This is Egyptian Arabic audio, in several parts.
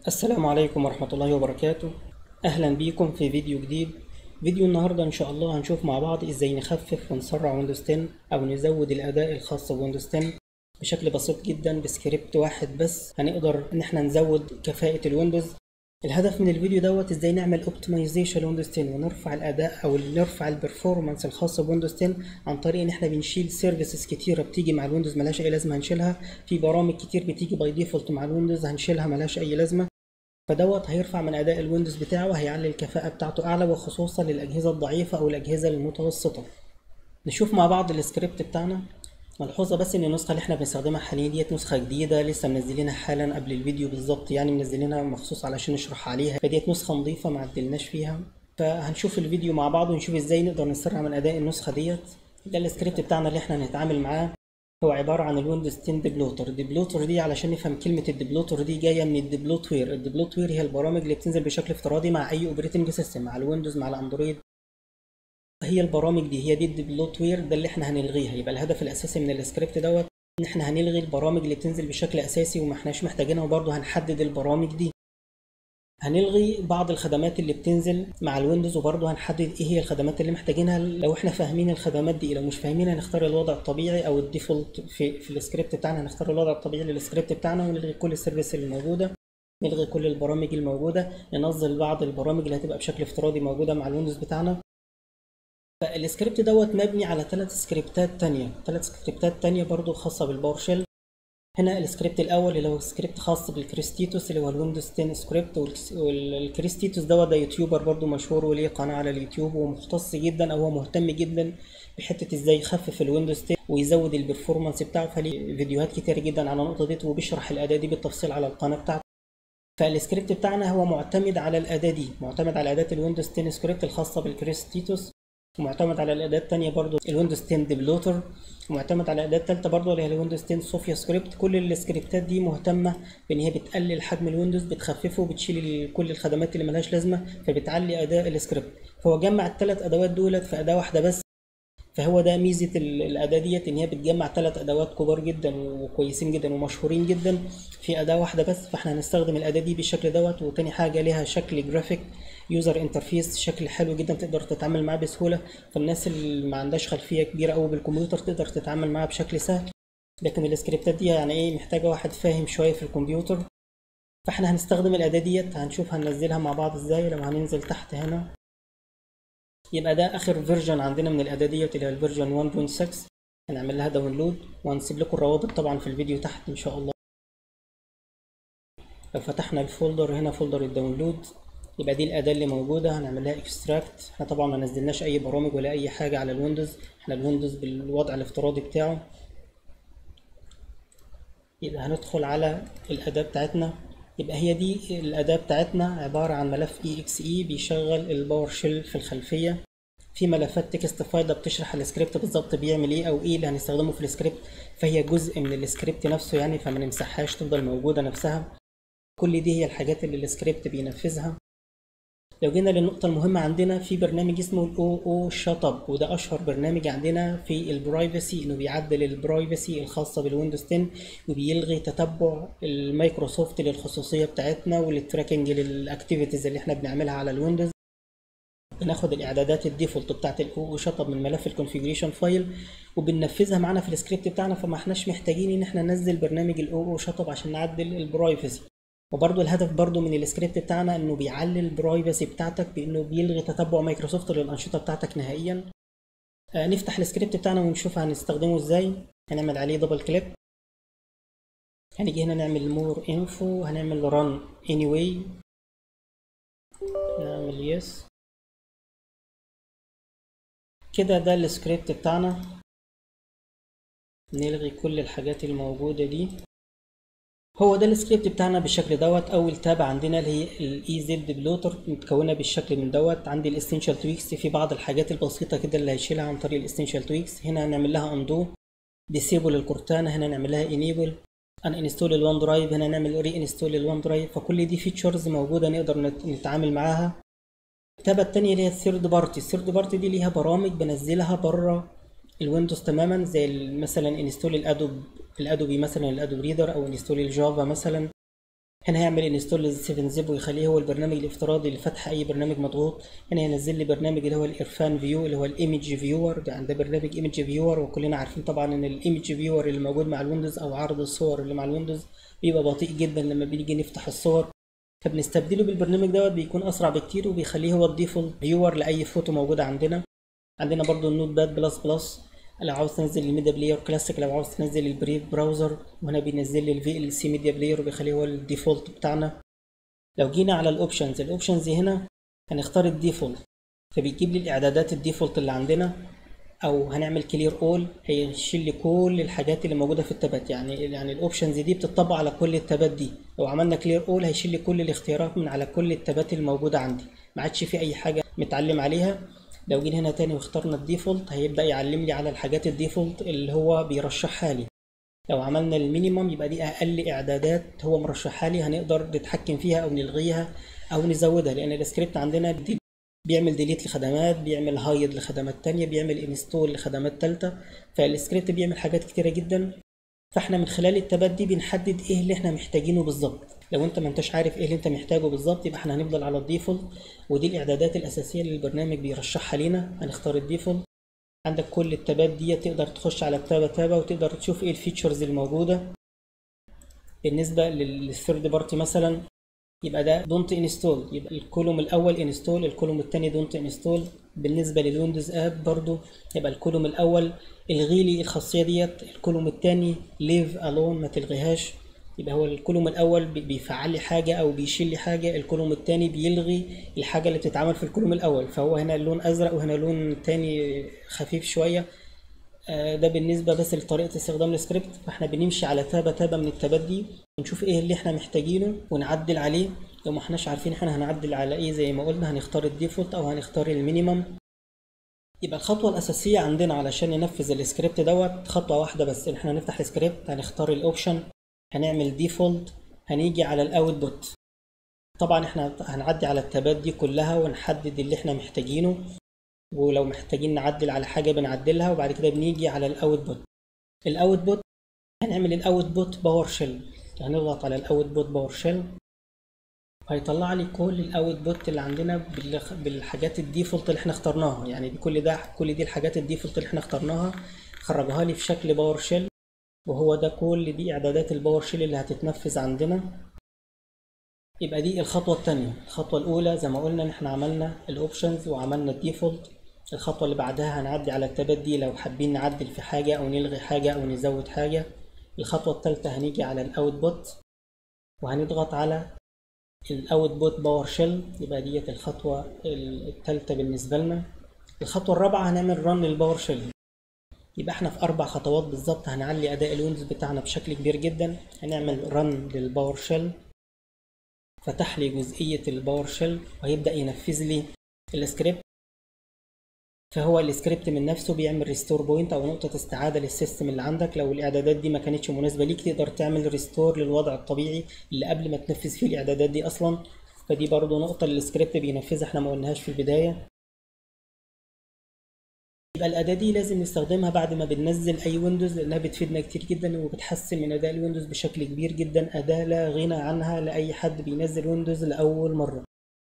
السلام عليكم ورحمة الله وبركاته أهلا بيكم في فيديو جديد فيديو النهاردة إن شاء الله هنشوف مع بعض إزاي نخفف ونسرع ويندوز 10 أو نزود الأداء الخاص بويندوز 10 بشكل بسيط جدا بسكريبت واحد بس هنقدر إن احنا نزود كفاءة الويندوز الهدف من الفيديو دوت ازاي نعمل اوبتمايزيشن لويندوز 10 ونرفع الاداء او نرفع البرفورمانس الخاصه بويندوز 10 عن طريق ان احنا بنشيل سيرفيسز كتيره بتيجي مع الويندوز ملهاش اي لازمه هنشيلها في برامج كتير بتيجي باي ديفولت مع الويندوز هنشيلها ملهاش اي لازمه فدوت هيرفع من اداء الويندوز بتاعه وهيعلي الكفاءه بتاعته اعلى وخصوصا للاجهزه الضعيفه او الاجهزه المتوسطه نشوف مع بعض السكريبت بتاعنا ملحوظة بس ان النسخة اللي احنا بنستخدمها حاليا ديت نسخة جديدة لسه منزلينها حالا قبل الفيديو بالظبط يعني منزلينها مخصوص علشان نشرح عليها فديت نسخة نظيفة ما عدلناش فيها فهنشوف الفيديو مع بعض ونشوف ازاي نقدر نسرع من اداء النسخة ديت ده السكريبت بتاعنا اللي احنا هنتعامل معاه هو عبارة عن الويندوز 10 ديبلوتر الديبلوتر دي علشان نفهم كلمة الديبلوتر دي جاية من الديبلوت وير الديبلوت وير هي البرامج اللي بتنزل بشكل افتراضي مع اي اوبريتنج سيستم مع الويندوز مع الاندرويد هي البرامج دي هي دي الديبلوت وير ده اللي احنا هنلغيها يبقى الهدف الاساسي من السكريبت دوت ان احنا هنلغي البرامج اللي بتنزل بشكل اساسي وما احناش محتاجينها وبرضه هنحدد البرامج دي هنلغي بعض الخدمات اللي بتنزل مع الويندوز وبرضه هنحدد ايه هي الخدمات اللي محتاجينها لو احنا فاهمين الخدمات دي لو مش فاهمين هنختار الوضع الطبيعي او الديفولت في في السكريبت بتاعنا هنختار الوضع الطبيعي للسكريبت بتاعنا ونلغي كل السيرفيس اللي موجوده نلغي كل البرامج الموجوده ننزل بعض البرامج اللي هتبقى بشكل افتراضي موجوده مع الويندوز بتاعنا فالسكريبت دوت مبني على ثلاث سكريبتات تانية ثلاث سكريبتات تانية برضو خاصة بالباور شيل هنا السكريبت الأول اللي هو سكريبت خاص بالكريستيتوس اللي هو الويندوز 10 سكريبت والكريستيتوس دوت ده يوتيوبر برضو مشهور وليه قناة على اليوتيوب ومختص جدا أو هو مهتم جدا بحتة ازاي يخفف الويندوز 10 ويزود البرفورمانس بتاعه فليه فيديوهات كتير جدا على النقطة دي وبيشرح الأداة دي بالتفصيل على القناة بتاعته فالسكريبت بتاعنا هو معتمد على الأداة دي معتمد على أداة الويندوز 10 سكريبت الخاصة بالكريستيتوس ومعتمد على الاداه الثانيه برضو الويندوز 10 ديفلوتر ومعتمد على الاداه الثالثه برضو اللي هي الويندوز 10 صوفيا سكريبت كل السكريبتات دي مهتمه بان هي بتقلل حجم الويندوز بتخففه وبتشيل كل الخدمات اللي ملهاش لازمه فبتعلي اداء السكريبت فهو جمع الثلاث ادوات دولت في اداه واحده بس فهو ده ميزه الاداه ديت ان هي بتجمع ثلاث ادوات كبار جدا وكويسين جدا ومشهورين جدا في اداه واحده بس فاحنا هنستخدم الاداه دي بالشكل دوت وتاني حاجه ليها شكل جرافيك يوزر انترفيس شكل حلو جدا تقدر تتعامل معاه بسهوله فالناس اللي ما عندهاش خلفيه كبيره قوي بالكمبيوتر تقدر تتعامل معاه بشكل سهل لكن السكريبتات دي يعني ايه محتاجه واحد فاهم شويه في الكمبيوتر فاحنا هنستخدم الاداه ديت هنشوف هننزلها مع بعض ازاي لما هننزل تحت هنا يبقى ده اخر فيرجن عندنا من الاداه ديت اللي هي الفيرجن 1.6 هنعمل لها داونلود وهنسيب لكم الروابط طبعا في الفيديو تحت ان شاء الله لو فتحنا الفولدر هنا فولدر الداونلود يبقى دي الاداه اللي موجوده هنعمل لها اكستراكت احنا طبعا ما نزلناش اي برامج ولا اي حاجه على الويندوز احنا الويندوز بالوضع الافتراضي بتاعه يبقى هندخل على الاداه بتاعتنا يبقى هي دي الاداه بتاعتنا عباره عن ملف اي اكس اي بيشغل الباور شيل في الخلفيه في ملفات تكست فايل بتشرح السكريبت بالظبط بيعمل ايه او ايه اللي هنستخدمه في السكريبت فهي جزء من السكريبت نفسه يعني فما نمسحهاش تفضل موجوده نفسها كل دي هي الحاجات اللي السكريبت بينفذها لو جينا للنقطة المهمة عندنا في برنامج اسمه الاو او شات اب وده اشهر برنامج عندنا في البرايفسي انه بيعدل البرايفسي الخاصة بالويندوز 10 وبيلغي تتبع المايكروسوفت للخصوصية بتاعتنا وللتراكنج للاكتيفيتيز اللي احنا بنعملها على الويندوز بناخد الاعدادات الديفولت بتاعت الاو او شات اب من ملف الكونفيجريشن فايل وبننفذها معانا في السكريبت بتاعنا فما احناش محتاجين ان احنا ننزل برنامج الاو او شات اب عشان نعدل البرايفسي وبرضو الهدف برضو من السكريبت بتاعنا انه بيعلي البرايفسي بتاعتك بانه بيلغي تتبع مايكروسوفت للانشطه بتاعتك نهائيا آه نفتح السكريبت بتاعنا ونشوف هنستخدمه ازاي هنعمل عليه دبل كليك هنيجي هنا نعمل مور انفو هنعمل ران اني واي نعمل يس كده ده السكريبت بتاعنا نلغي كل الحاجات الموجوده دي هو ده السكريبت بتاعنا بالشكل دوت اول تاب عندنا اللي هي الاي زد ديفلوتر متكونه بالشكل من دوت عندي الاستنشال تويكس في بعض الحاجات البسيطه كده اللي هيشيلها عن طريق الاستنشال تويكس هنا هنعمل لها اندو ديسيبل الكورتانا هنا نعمل لها انيبل ان انستول الوان درايف هنا نعمل ري انستول الوان درايف فكل دي فيتشرز موجوده نقدر نتعامل معاها التابه الثانيه اللي هي الثيرد بارتي الثيرد بارتي دي ليها برامج بنزلها بره الويندوز تماما زي مثلا انستول الادوب الادوبي مثلا الادوب ريدر او انستول الجافا مثلا هنا هيعمل انستول لل 7 زب ويخليه هو البرنامج الافتراضي لفتح اي برنامج مضغوط هنا ينزل لي برنامج اللي هو الارفان فيو اللي هو الايمج فيور ده ده برنامج ايمج فيور وكلنا عارفين طبعا ان الايمج فيور اللي موجود مع الويندوز او عرض الصور اللي مع الويندوز بيبقى بطيء جدا لما بنيجي نفتح الصور فبنستبدله بالبرنامج دوت بيكون اسرع بكتير وبيخليه هو الديفولت فيور لاي فوتو موجوده عندنا عندنا برضو النوت باد بلس بلس لو عاوز تنزل الميديا بلاير كلاسيك لو عاوز تنزل البريف براوزر وهنا بينزل لي الفي ال سي ميديا بلاير وبيخليه هو الديفولت بتاعنا لو جينا على الاوبشنز الاوبشنز هنا هنختار الديفولت فبيجيب لي الاعدادات الديفولت اللي عندنا او هنعمل كلير اول هيشيل لي كل الحاجات اللي موجوده في التابات يعني يعني الاوبشنز دي بتطبق على كل التابات دي لو عملنا كلير اول هيشيل لي كل الاختيارات من على كل التابات الموجوده عندي ما عادش في اي حاجه متعلم عليها لو جينا هنا تاني واخترنا الديفولت هيبدا يعلم لي على الحاجات الديفولت اللي هو بيرشحها لي لو عملنا المينيمم يبقى دي اقل اعدادات هو مرشحها لي هنقدر نتحكم فيها او نلغيها او نزودها لان السكريبت عندنا دي بيعمل ديليت لخدمات بيعمل هايد لخدمات تانية بيعمل انستول لخدمات تالتة فالسكريبت بيعمل حاجات كتيرة جدا فاحنا من خلال التابات دي بنحدد ايه اللي احنا محتاجينه بالظبط لو انت ما انتش عارف ايه اللي انت محتاجه بالظبط يبقى احنا هنفضل على الديفولت ودي الاعدادات الاساسيه اللي البرنامج بيرشحها لينا هنختار الديفولت عندك كل التابات دي تقدر تخش على التابة تابة وتقدر تشوف ايه الفيتشرز الموجودة بالنسبة للثيرد بارتي مثلا يبقى ده دونت انستول يبقى الكولوم الاول انستول الكولوم الثاني دونت انستول بالنسبه للويندوز اب برضو يبقى الكولوم الاول الغي لي الخاصيه ديت الكولوم الثاني ليف الون ما تلغيهاش يبقى هو الكولوم الاول بيفعل لي حاجه او بيشيل لي حاجه الكولوم الثاني بيلغي الحاجه اللي بتتعمل في الكولوم الاول فهو هنا اللون ازرق وهنا لون تاني خفيف شويه ده بالنسبه بس لطريقه استخدام السكريبت فاحنا بنمشي على تابه تابه من التابات دي ونشوف ايه اللي احنا محتاجينه ونعدل عليه لو ما احناش عارفين احنا هنعدل على ايه زي ما قلنا هنختار الديفولت او هنختار المينيمم يبقى الخطوه الاساسيه عندنا علشان ننفذ السكريبت دوت خطوه واحده بس ان احنا نفتح السكريبت هنختار الاوبشن هنعمل ديفولت هنيجي على الاوتبوت طبعا احنا هنعدي على التابات دي كلها ونحدد اللي احنا محتاجينه ولو محتاجين نعدل على حاجه بنعدلها وبعد كده بنيجي على الاوتبوت الاوتبوت هنعمل الاوتبوت باور شيل هنضغط على الاوتبوت باور شيل هيطلع لي كل الاوتبوت اللي عندنا بالحاجات الديفولت اللي احنا اخترناها يعني كل ده كل دي الحاجات الديفولت اللي احنا اخترناها خرجها لي في شكل باور شيل وهو ده كل دي اعدادات الباور شيل اللي هتتنفذ عندنا يبقى دي الخطوة التانية الخطوة الأولى زي ما قلنا إن إحنا عملنا الأوبشنز وعملنا الديفولت الخطوة اللي بعدها هنعدي على التابات دي لو حابين نعدل في حاجة أو نلغي حاجة أو نزود حاجة الخطوة التالتة هنيجي على الأوتبوت وهنضغط على الأوتبوت باور شيل يبقى ديت الخطوة التالتة بالنسبة لنا الخطوة الرابعة هنعمل رن للباور شيل يبقى احنا في أربع خطوات بالظبط هنعلي أداء الويندوز بتاعنا بشكل كبير جدا هنعمل رن للباور شيل فتح لي جزئية الباور شيل وهيبدأ ينفذ لي السكريبت فهو السكريبت من نفسه بيعمل ريستور بوينت او نقطة استعادة للسيستم اللي عندك لو الاعدادات دي ما كانتش مناسبة ليك تقدر تعمل ريستور للوضع الطبيعي اللي قبل ما تنفذ فيه الاعدادات دي اصلا فدي برضو نقطة اللي السكريبت بينفذها احنا ما قلناهاش في البداية يبقى الأداة دي لازم نستخدمها بعد ما بننزل أي ويندوز لأنها بتفيدنا كتير جدا وبتحسن من أداء الويندوز بشكل كبير جدا أداة لا غنى عنها لأي حد بينزل ويندوز لأول مرة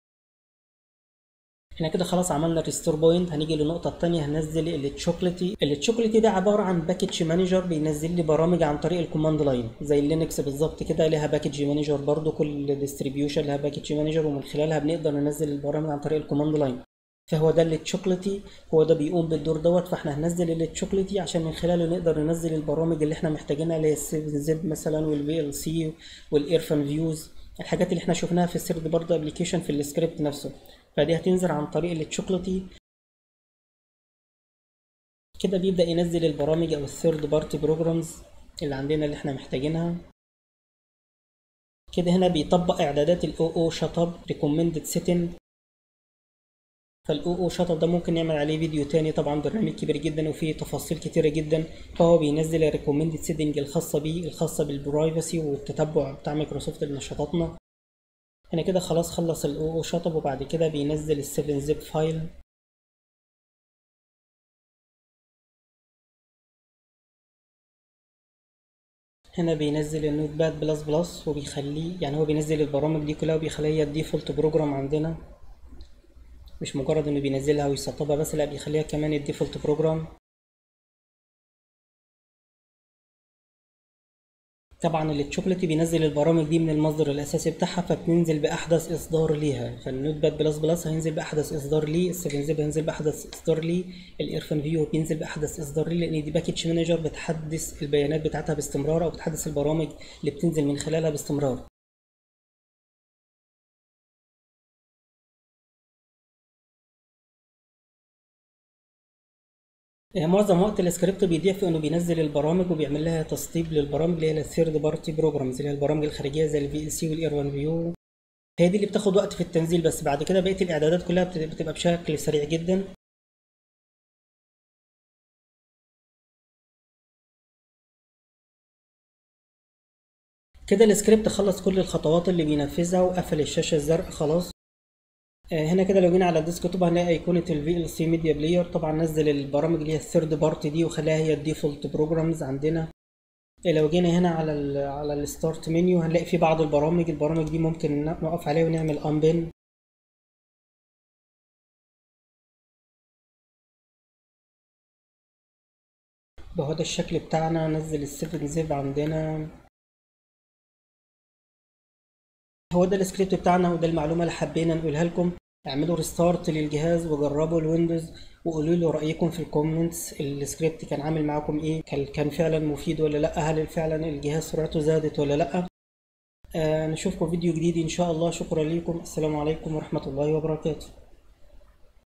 احنا كده خلاص عملنا ريستور بوينت هنيجي للنقطة التانية هننزل التشوكلتي التشوكلتي ده عبارة عن باكج مانجر بينزل لي برامج عن طريق الكوماند لاين زي اللينكس بالظبط كده لها باكج مانجر برضو كل ديستريبيوشن لها باكج مانجر ومن خلالها بنقدر ننزل البرامج عن طريق الكوماند لاين فهو ده التشوكلتي هو ده بيقوم بالدور دوت فاحنا هننزل التشوكلتي عشان من خلاله نقدر ننزل البرامج اللي احنا محتاجينها اللي هي السيفن زب مثلا والفي ال سي والايرفان فيوز الحاجات اللي احنا شفناها في السيرد برضه ابلكيشن في السكريبت نفسه فدي هتنزل عن طريق التشوكلتي كده بيبدأ ينزل البرامج او الثيرد بارتي بروجرامز اللي عندنا اللي احنا محتاجينها كده هنا بيطبق اعدادات الاو او شات اب ريكومندد سيتنج فالاو او شات اب ده ممكن نعمل عليه فيديو تاني طبعا برنامج كبير جدا وفيه تفاصيل كتيره جدا فهو بينزل الريكومندد سيتنج الخاصه بيه الخاصه بالبرايفسي والتتبع بتاع مايكروسوفت لنشاطاتنا هنا كده خلاص خلص الاو او شات اب وبعد كده بينزل ال7 زيب فايل هنا بينزل النوت باد بلس بلس وبيخليه يعني هو بينزل البرامج دي كلها وبيخليها هي الديفولت بروجرام عندنا مش مجرد انه بينزلها ويسطبها بس لا بيخليها كمان الديفولت بروجرام طبعا التشوكلتي بينزل البرامج دي من المصدر الاساسي بتاعها فبتنزل باحدث اصدار ليها فالنوت باد بلس بلس هينزل باحدث اصدار ليه السفن زيب هينزل باحدث اصدار ليه الايرفن فيو بينزل باحدث اصدار ليه لان دي باكج مانجر بتحدث البيانات بتاعتها باستمرار او بتحدث البرامج اللي بتنزل من خلالها باستمرار معظم وقت السكريبت بيضيع في انه بينزل البرامج وبيعمل لها تسطيب للبرامج اللي هي الثيرد بارتي بروجرامز اللي هي البرامج الخارجيه زي الفي ال سي والاير 1 فيو هي دي اللي بتاخد وقت في التنزيل بس بعد كده بقيه الاعدادات كلها بتبقى بشكل سريع جدا كده السكريبت خلص كل الخطوات اللي بينفذها وقفل الشاشه الزرقاء خلاص هنا كده لو جينا على الديسك توب هنلاقي ايقونه الفي ال سي ميديا بلاير طبعا نزل البرامج اللي هي الثيرد بارتي دي وخلاها هي الديفولت بروجرامز عندنا لو جينا هنا على ال على الستارت منيو هنلاقي في بعض البرامج البرامج دي ممكن نقف عليها ونعمل انبن بهو ده الشكل بتاعنا نزل السيفن زيب عندنا هو ده السكريبت بتاعنا وده المعلومه اللي حبينا نقولها لكم اعملوا ريستارت للجهاز وجربوا الويندوز وقولوا لي رايكم في الكومنتس السكريبت كان عامل معاكم ايه كان فعلا مفيد ولا لا هل فعلا الجهاز سرعته زادت ولا لا آه نشوفكم فيديو جديد ان شاء الله شكرا لكم السلام عليكم ورحمه الله وبركاته